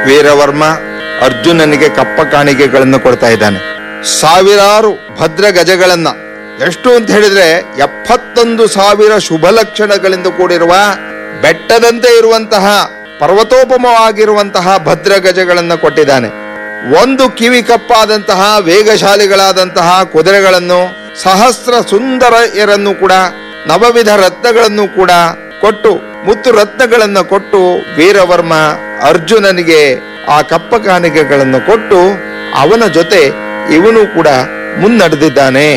ವೀರವರ್ಮ ಅರ್ಜುನನಿಗೆ ಕಪ್ಪ ಕಾಣಿಕೆಗಳನ್ನು ಕೊಡ್ತಾ ಇದ್ದಾನೆ ಸಾವಿರಾರು ಭದ್ರ ಗಜಗಳನ್ನ ಎಷ್ಟು ಅಂತ ಹೇಳಿದ್ರೆ ಎಪ್ಪತ್ತೊಂದು ಸಾವಿರ ಶುಭ ಲಕ್ಷಣಗಳಿಂದ ಕೂಡಿರುವ ಬೆಟ್ಟದಂತೆ ಇರುವಂತಹ ಪರ್ವತೋಪಮವಾಗಿರುವಂತಹ ಭದ್ರ ಗಜಗಳನ್ನ ಕೊಟ್ಟಿದ್ದಾನೆ ಒಂದು ಕಿವಿ ಕಪ್ಪಾದಂತಹ ವೇಗಶಾಲಿಗಳಾದಂತಹ ಕುದುರೆಗಳನ್ನು ಸಹಸ್ರ ಸುಂದರೆಯರನ್ನು ಕೂಡ ನವವಿಧ ರತ್ನಗಳನ್ನು ಕೂಡ ಕೊಟ್ಟು ಮುತ್ತು ರತ್ನಗಳನ್ನು ಕೊಟ್ಟು ವೀರವರ್ಮ ಅರ್ಜುನನಿಗೆ ಆ ಕಪ್ಪ ಕಾಣಿಕೆಗಳನ್ನು ಕೊಟ್ಟು ಅವನ ಜೊತೆ ಇವನು ಕೂಡ ಮುನ್ನಡೆದಿದ್ದಾನೆ